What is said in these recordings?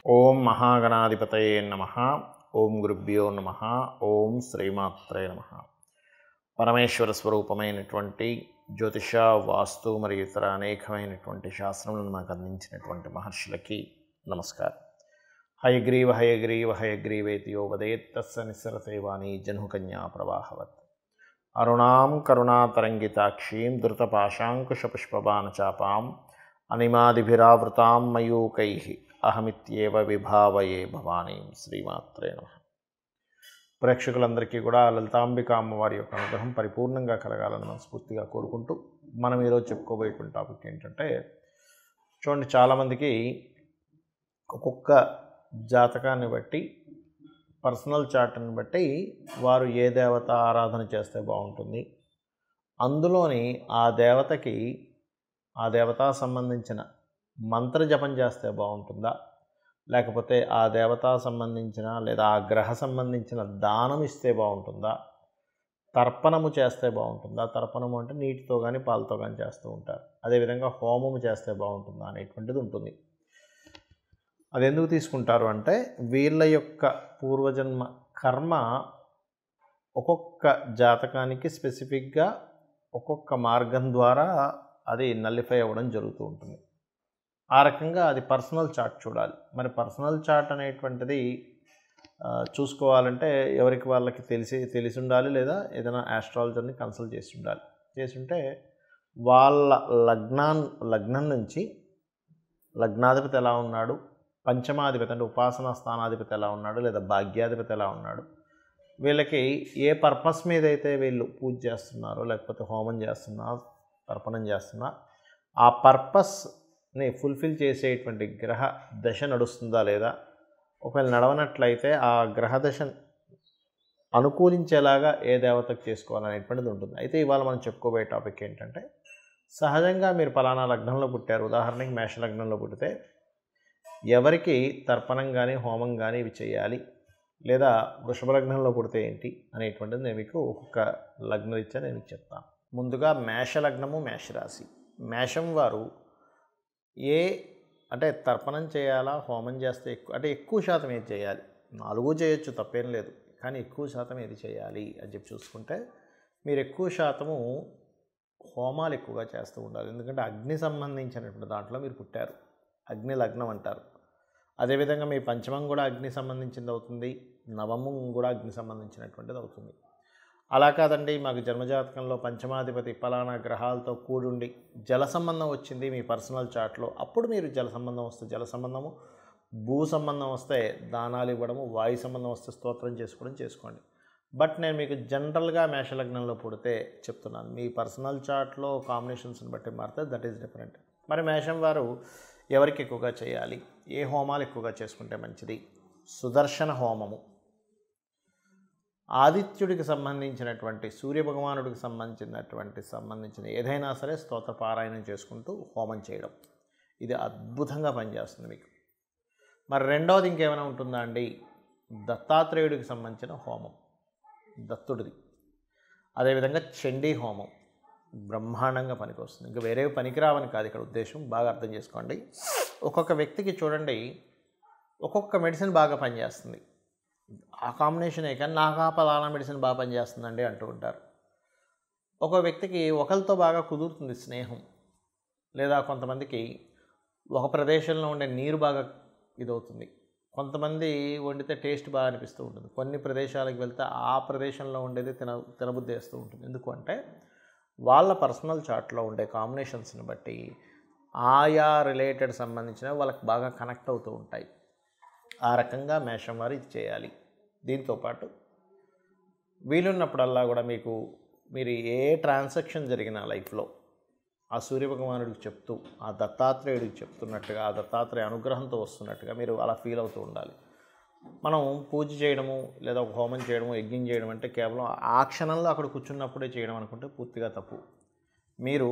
ఓం మహాగణాధిపతయే నమ ఓం గురుభ్యో నమ ఓం శ్రీమాత్రే నమ పరమేశ్వర స్వరూపమైనటువంటి జ్యోతిష వాస్తు మరియు ఇతర అనేకమైనటువంటి శాస్త్రములను మనకు అందించినటువంటి మహర్షులకి నమస్కారం హయగ్రీవ హయగ్రీవ హయగ్రీవేతి యో వదేత్ తస్స నిస్సరసేవాణి జన్హుకన్యా ప్రవాహవత్ అరుణాం కరుణాతరంగితాక్షీం ధృతపాశాంకుశపుష్పబాణచాపాం అనిమాదిభిరావృతాం మయూకై అహమిత్యేవ విభావయే భవానీం శ్రీమాత్రే నమ ప్రేక్షకులందరికీ కూడా లలితాంబిక అమ్మవారి యొక్క అనుగ్రహం పరిపూర్ణంగా కలగాలని మనస్ఫూర్తిగా కోరుకుంటూ మనం ఈరోజు చెప్పుకోబోయేటువంటి టాపిక్ ఏంటంటే చూడండి చాలామందికి ఒక్కొక్క జాతకాన్ని బట్టి పర్సనల్ చార్ట్ని బట్టి వారు ఏ దేవత ఆరాధన చేస్తే బాగుంటుంది అందులోని ఆ దేవతకి ఆ దేవత సంబంధించిన మంత్ర జపం చేస్తే బాగుంటుందా లేకపోతే ఆ దేవత సంబంధించిన లేదా ఆ గ్రహ సంబంధించిన దానం ఇస్తే బాగుంటుందా తర్పణము చేస్తే బాగుంటుందా తర్పణము అంటే నీటితో కానీ పాలతో కానీ చేస్తూ ఉంటారు అదేవిధంగా హోమము చేస్తే బాగుంటుందా అనేటువంటిది ఉంటుంది అది ఎందుకు తీసుకుంటారు అంటే వీళ్ళ యొక్క పూర్వజన్మ కర్మ ఒక్కొక్క జాతకానికి స్పెసిఫిక్గా ఒక్కొక్క మార్గం ద్వారా అది నల్లిఫై అవ్వడం జరుగుతూ ఉంటుంది ఆ రకంగా అది పర్సనల్ చార్ట్ చూడాలి మరి పర్సనల్ చార్ట్ అనేటువంటిది ఆ, చూసుకోవాలంటే ఎవరికి వాళ్ళకి తెలిసి తెలిసి ఉండాలి లేదా ఏదైనా ఆస్ట్రాలజర్ని కన్సల్ట్ చేసి ఉండాలి చేసి ఉంటే వాళ్ళ లగ్నాన్ లగ్నం నుంచి లగ్నాధిపతి ఎలా ఉన్నాడు పంచమాధిపతి అంటే ఉపాసనా స్థానాధిపతి ఎలా ఉన్నాడు లేదా భాగ్యాధిపతి ఎలా ఉన్నాడు వీళ్ళకి ఏ పర్పస్ మీద అయితే వీళ్ళు పూజ చేస్తున్నారో లేకపోతే హోమం చేస్తున్నా తర్పణం చేస్తున్నా ఆ పర్పస్ని ఫుల్ఫిల్ చేసేటువంటి గ్రహ దశ నడుస్తుందా లేదా ఒకవేళ నడవనట్లయితే ఆ గ్రహ దశ అనుకూలించేలాగా ఏ దేవతకు చేసుకోవాలనేటువంటిది ఉంటుంది అయితే ఇవాళ మనం చెప్పుకోబోయే టాపిక్ ఏంటంటే సహజంగా మీరు పలానా లగ్నంలో పుట్టారు ఉదాహరణకి మేష లగ్నంలో పుట్టితే ఎవరికి తర్పణం కానీ హోమం కానీ ఇవి చేయాలి లేదా వృషభ లగ్నంలో పుడితే ఏంటి అనేటువంటిది నేను మీకు ఒక్కొక్క లగ్నరీత్యా నేను మీకు చెప్తాను ముందుగా మేష లగ్నము మేషరాశి మేషం వారు ఏ అంటే తర్పణం చేయాలా హోమం చేస్తే ఎక్కువ అంటే ఎక్కువ శాతం ఏది చేయాలి నాలుగు చేయొచ్చు తప్పేం లేదు కానీ ఎక్కువ శాతం ఏది చేయాలి అని చెప్పి చూసుకుంటే మీరు ఎక్కువ శాతము హోమాలు ఎక్కువగా చేస్తూ ఉండాలి ఎందుకంటే అగ్ని సంబంధించినటువంటి దాంట్లో మీరు పుట్టారు అగ్ని లగ్నం అంటారు అదేవిధంగా మీ పంచమం కూడా అగ్ని సంబంధించింది అవుతుంది నవమం కూడా అగ్ని సంబంధించినటువంటిది అవుతుంది అలా కాదండి మాకు జన్మజాతకంలో పంచమాధిపతి ఫలానా గ్రహాలతో కూడుండి జల సంబంధం వచ్చింది మీ పర్సనల్ చార్ట్లో అప్పుడు మీరు జల సంబంధం వస్తే జల సంబంధము భూ సంబంధం వస్తే దానాలు ఇవ్వడము వాయు సంబంధం వస్తే స్తోత్రం చేసుకోవడం చేసుకోండి బట్ నేను మీకు జనరల్గా మేషలగ్నంలో పుడితే చెప్తున్నాను మీ పర్సనల్ చార్ట్లో కాంబినేషన్స్ని బట్టి మారితే దట్ ఈస్ డిఫరెంట్ మరి మేషం వారు ఎవరికి ఎక్కువగా చేయాలి ఏ హోమాలు ఎక్కువగా చేసుకుంటే మంచిది సుదర్శన హోమము ఆదిత్యుడికి సంబంధించినటువంటి సూర్యభగవానుడికి సంబంధించినటువంటి సంబంధించిన ఏదైనా సరే స్తోత్ర పారాయణం చేసుకుంటూ హోమం చేయడం ఇది అద్భుతంగా పనిచేస్తుంది మీకు మరి రెండవది ఇంకేమైనా ఉంటుందా అండి దత్తాత్రేయుడికి సంబంధించిన హోమం దత్తుడిది అదేవిధంగా చండీ హోమం బ్రహ్మాండంగా పనికొస్తుంది ఇంకా వేరే పనికిరావని కాదు ఇక్కడ ఉద్దేశం బాగా అర్థం చేసుకోండి ఒక్కొక్క వ్యక్తికి చూడండి ఒక్కొక్క మెడిసిన్ బాగా పనిచేస్తుంది ఆ కాంబినేషనే కానీ నాకు ఆ పలానా మెడిసిన్ బాగా పనిచేస్తుందండి అంటూ ఉంటారు ఒక వ్యక్తికి ఒకరితో బాగా కుదురుతుంది స్నేహం లేదా కొంతమందికి ఒక ప్రదేశంలో ఉండే నీరు బాగా ఇదవుతుంది కొంతమంది వండితే టేస్ట్ బాగా అనిపిస్తూ ఉంటుంది కొన్ని ప్రదేశాలకు వెళ్తే ఆ ప్రదేశంలో ఉండేది తిన తినబుద్ధి వేస్తూ ఉంటుంది ఎందుకు అంటే వాళ్ళ పర్సనల్ చార్ట్లో ఉండే కాంబినేషన్స్ని బట్టి ఆయా రిలేటెడ్ సంబంధించిన వాళ్ళకి బాగా కనెక్ట్ అవుతూ ఉంటాయి ఆ రకంగా మేషం వారు ఇది చేయాలి దీంతోపాటు వీలున్నప్పుడల్లా కూడా మీకు మీరు ఏ ట్రాన్సాక్షన్ జరిగిన లైఫ్లో ఆ సూర్యభగవానుడికి చెప్తూ ఆ దత్తాత్రేయుడికి చెప్తున్నట్టుగా ఆ దత్తాత్రేయ అనుగ్రహంతో వస్తున్నట్టుగా మీరు అలా ఫీల్ అవుతూ ఉండాలి మనం పూజ చేయడము లేదా ఒక హోమం చేయడము యజ్ఞం చేయడం అంటే కేవలం ఆ క్షణంలో అక్కడ కూర్చున్నప్పుడే చేయడం అనుకుంటే పూర్తిగా తప్పు మీరు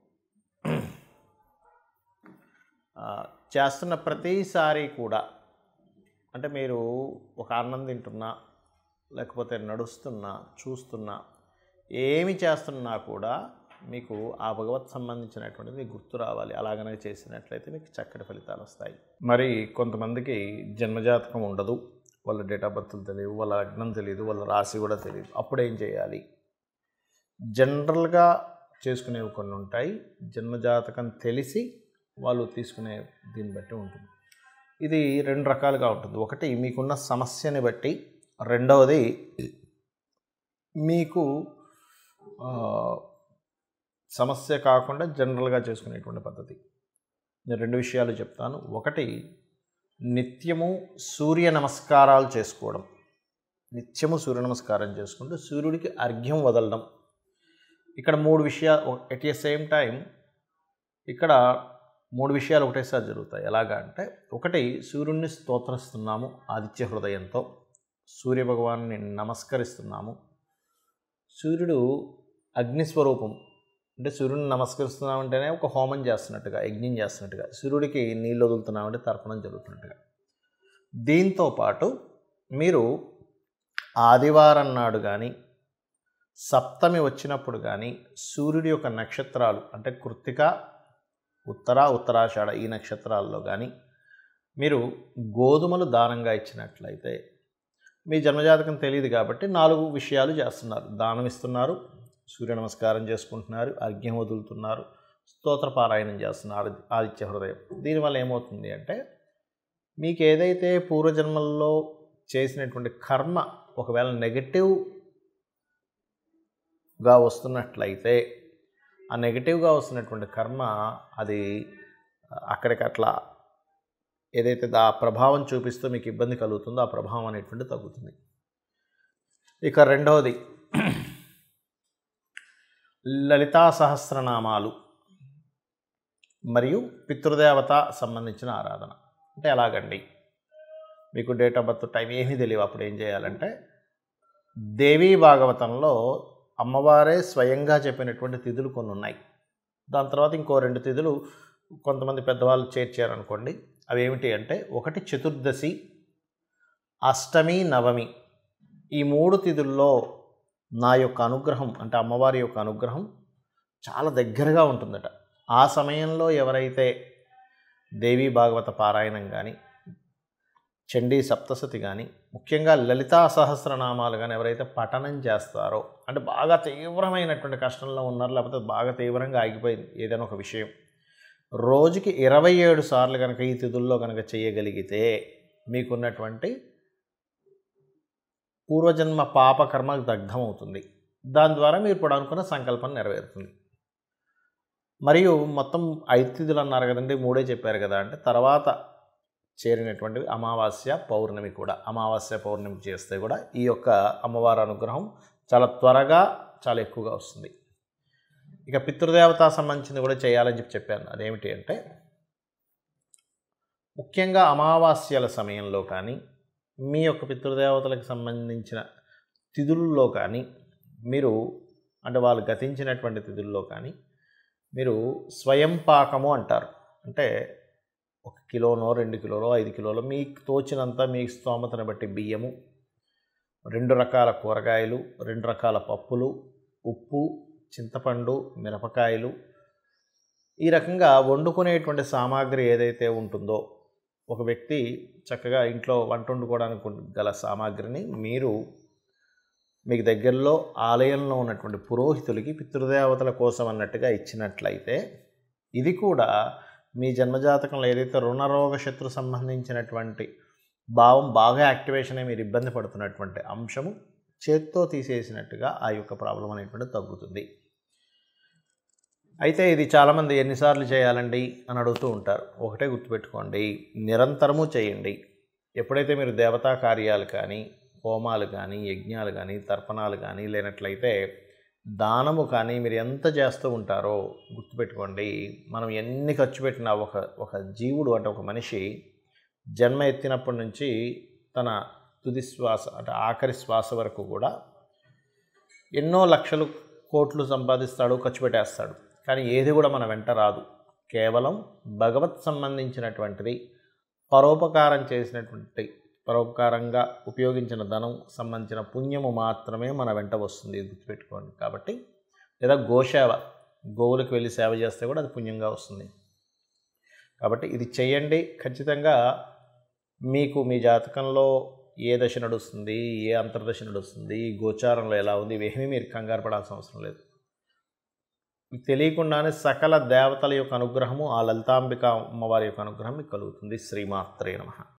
ఆ, చేస్తున్న ప్రతిసారి కూడా అంటే మీరు ఒక అన్నం తింటున్నా లేకపోతే నడుస్తున్నా చూస్తున్నా ఏమి చేస్తున్నా కూడా మీకు ఆ భగవత్ సంబంధించినటువంటిది మీకు గుర్తు రావాలి అలాగనే చేసినట్లయితే మీకు చక్కటి ఫలితాలు వస్తాయి మరి కొంతమందికి జన్మజాతకం ఉండదు వాళ్ళ డేట్ ఆఫ్ బర్త్లు తెలియదు వాళ్ళ లగ్నం తెలియదు వాళ్ళ రాశి కూడా తెలియదు అప్పుడు ఏం చేయాలి జనరల్గా చేసుకునేవి కొన్ని ఉంటాయి జన్మజాతకం తెలిసి వాళ్ళు తీసుకునే దీన్ని బట్టి ఉంటుంది ఇది రెండు రకాలుగా ఉంటుంది ఒకటి మీకున్న సమస్యని బట్టి రెండవది మీకు ఆ, సమస్య కాకుండా జనరల్గా చేసుకునేటువంటి పద్ధతి నేను రెండు విషయాలు చెప్తాను ఒకటి నిత్యము సూర్య నమస్కారాలు చేసుకోవడం నిత్యము సూర్య నమస్కారం చేసుకుంటూ సూర్యుడికి అర్ఘ్యం వదలడం ఇక్కడ మూడు విషయాలు ఎట్ ఎ సేమ్ టైం ఇక్కడ మూడు విషయాలు ఒకటేసారి జరుగుతాయి ఎలాగా అంటే ఒకటి సూర్యుడిని స్తోత్రిస్తున్నాము ఆదిత్య హృదయంతో సూర్య భగవాన్ని నమస్కరిస్తున్నాము సూర్యుడు అగ్నిస్వరూపం అంటే సూర్యుడిని నమస్కరిస్తున్నామంటేనే ఒక హోమం చేస్తున్నట్టుగా యజ్ఞం చేస్తున్నట్టుగా సూర్యుడికి నీళ్ళు వదులుతున్నామంటే తర్పణం జరుగుతున్నట్టుగా దీంతో పాటు మీరు ఆదివారం నాడు కానీ సప్తమి వచ్చినప్పుడు కానీ సూర్యుడి యొక్క నక్షత్రాలు అంటే కృత్తిక ఉత్తర ఉత్తరాషాఢ ఈ నక్షత్రాల్లో కానీ మీరు గోధుమలు దానంగా ఇచ్చినట్లయితే మీ జన్మజాతకం తెలియదు కాబట్టి నాలుగు విషయాలు చేస్తున్నారు దానం ఇస్తున్నారు సూర్య నమస్కారం చేసుకుంటున్నారు అర్ఘ్యం వదులుతున్నారు స్తోత్ర పారాయణం చేస్తున్నారు ఆదిత్య హృదయం దీనివల్ల ఏమవుతుంది అంటే మీకు ఏదైతే పూర్వజన్మల్లో చేసినటువంటి కర్మ ఒకవేళ నెగటివ్గా వస్తున్నట్లయితే ఆ నెగటివ్గా వస్తున్నటువంటి కర్మ అది అక్కడికి అట్లా ఏదైతే ఆ ప్రభావం చూపిస్తూ మీకు ఇబ్బంది కలుగుతుందో ఆ ప్రభావం అనేటువంటి తగ్గుతుంది ఇక రెండవది లలితా సహస్రనామాలు మరియు పితృదేవత సంబంధించిన ఆరాధన అంటే ఎలాగండి మీకు డేట్ ఆఫ్ బర్త్ టైం ఏమీ తెలియవు అప్పుడు ఏం చేయాలంటే దేవీ భాగవతంలో అమ్మవారే స్వయంగా చెప్పినటువంటి తిథులు కొన్ని ఉన్నాయి దాని తర్వాత ఇంకో రెండు తిథులు కొంతమంది పెద్దవాళ్ళు చేర్చారనుకోండి అవి ఏమిటి అంటే ఒకటి చతుర్దశి అష్టమి నవమి ఈ మూడు తిథుల్లో నా యొక్క అనుగ్రహం అంటే అమ్మవారి యొక్క అనుగ్రహం చాలా దగ్గరగా ఉంటుందట ఆ సమయంలో ఎవరైతే దేవీ భాగవత పారాయణం కానీ చండీ సప్తసతి కానీ ముఖ్యంగా లలితా సహస్రనామాలు కానీ ఎవరైతే పఠనం చేస్తారో అంటే బాగా తీవ్రమైనటువంటి కష్టంలో ఉన్నారు లేకపోతే బాగా తీవ్రంగా ఆగిపోయింది ఏదైనా ఒక విషయం రోజుకి ఇరవై ఏడు సార్లు కనుక ఈ తిథుల్లో కనుక చేయగలిగితే మీకున్నటువంటి పూర్వజన్మ పాపకర్మ దగ్ధం అవుతుంది దాని ద్వారా మీరు ఇప్పుడు అనుకున్న సంకల్పం నెరవేరుతుంది మరియు మొత్తం ఐదు తిథులు అన్నారు కదండి మూడే చెప్పారు కదా అంటే తర్వాత చేరినటువంటివి అమావాస్య పౌర్ణమి కూడా అమావాస్య పౌర్ణమి చేస్తే కూడా ఈ యొక్క అమ్మవారి అనుగ్రహం చాలా త్వరగా చాలా ఎక్కువగా వస్తుంది ఇక పితృదేవత సంబంధించింది కూడా చేయాలని చెప్పి చెప్పాను అదేమిటి అంటే ముఖ్యంగా అమావాస్యల సమయంలో కానీ మీ యొక్క పితృదేవతలకు సంబంధించిన తిథుల్లో కానీ మీరు అంటే వాళ్ళు గతించినటువంటి తిథుల్లో కానీ మీరు స్వయం పాకము అంటారు అంటే ఒక కిలోనో రెండు కిలోలో ఐదు కిలోలో మీకు తోచినంత మీ స్తోమతను బట్టి బియ్యము రెండు రకాల కూరగాయలు రెండు రకాల పప్పులు ఉప్పు చింతపండు మిరపకాయలు ఈ రకంగా వండుకునేటువంటి సామాగ్రి ఏదైతే ఉంటుందో ఒక వ్యక్తి చక్కగా ఇంట్లో వంట వండుకోవడానికి గల సామాగ్రిని మీరు మీకు దగ్గరలో ఆలయంలో ఉన్నటువంటి పురోహితులకి పితృదేవతల కోసం అన్నట్టుగా ఇచ్చినట్లయితే ఇది కూడా మీ జన్మజాతకంలో ఏదైతే రుణరోగ శత్రు సంబంధించినటువంటి భావం బాగా యాక్టివేషన్ అయి మీరు ఇబ్బంది పడుతున్నటువంటి అంశము చేత్తో తీసేసినట్టుగా ఆ యొక్క ప్రాబ్లం అనేటువంటి తగ్గుతుంది అయితే ఇది చాలామంది ఎన్నిసార్లు చేయాలండి అని అడుగుతూ ఉంటారు ఒకటే గుర్తుపెట్టుకోండి నిరంతరము చేయండి ఎప్పుడైతే మీరు దేవతా కార్యాలు కానీ హోమాలు కానీ యజ్ఞాలు కానీ తర్పణాలు కానీ లేనట్లయితే దానము కానీ మీరు ఎంత చేస్తూ ఉంటారో గుర్తుపెట్టుకోండి మనం ఎన్ని ఖర్చు పెట్టినా ఒక ఒక జీవుడు అంటే ఒక మనిషి జన్మ ఎత్తినప్పటి నుంచి తన తుది శ్వాస అంటే ఆఖరి శ్వాస వరకు కూడా ఎన్నో లక్షలు కోట్లు సంపాదిస్తాడు ఖర్చు పెట్టేస్తాడు కానీ ఏది కూడా మన వెంట రాదు కేవలం భగవత్ సంబంధించినటువంటిది పరోపకారం చేసినటువంటి పరోపకారంగా ఉపయోగించిన ధనం సంబంధించిన పుణ్యము మాత్రమే మన వెంట వస్తుంది ఇది గుర్తుపెట్టుకోండి కాబట్టి లేదా గోసేవ గోవులకు వెళ్ళి సేవ చేస్తే కూడా అది పుణ్యంగా వస్తుంది కాబట్టి ఇది చేయండి ఖచ్చితంగా మీకు మీ జాతకంలో ఏ దశ నడుస్తుంది ఏ అంతర్దశ నడుస్తుంది గోచారంలో ఎలా ఉంది ఇవేమీ మీరు కంగారు పడాల్సిన అవసరం లేదు మీకు తెలియకుండానే సకల దేవతల యొక్క అనుగ్రహము ఆ లలితాంబిక అమ్మవారి యొక్క అనుగ్రహం మీకు కలుగుతుంది శ్రీమాత్రే నమ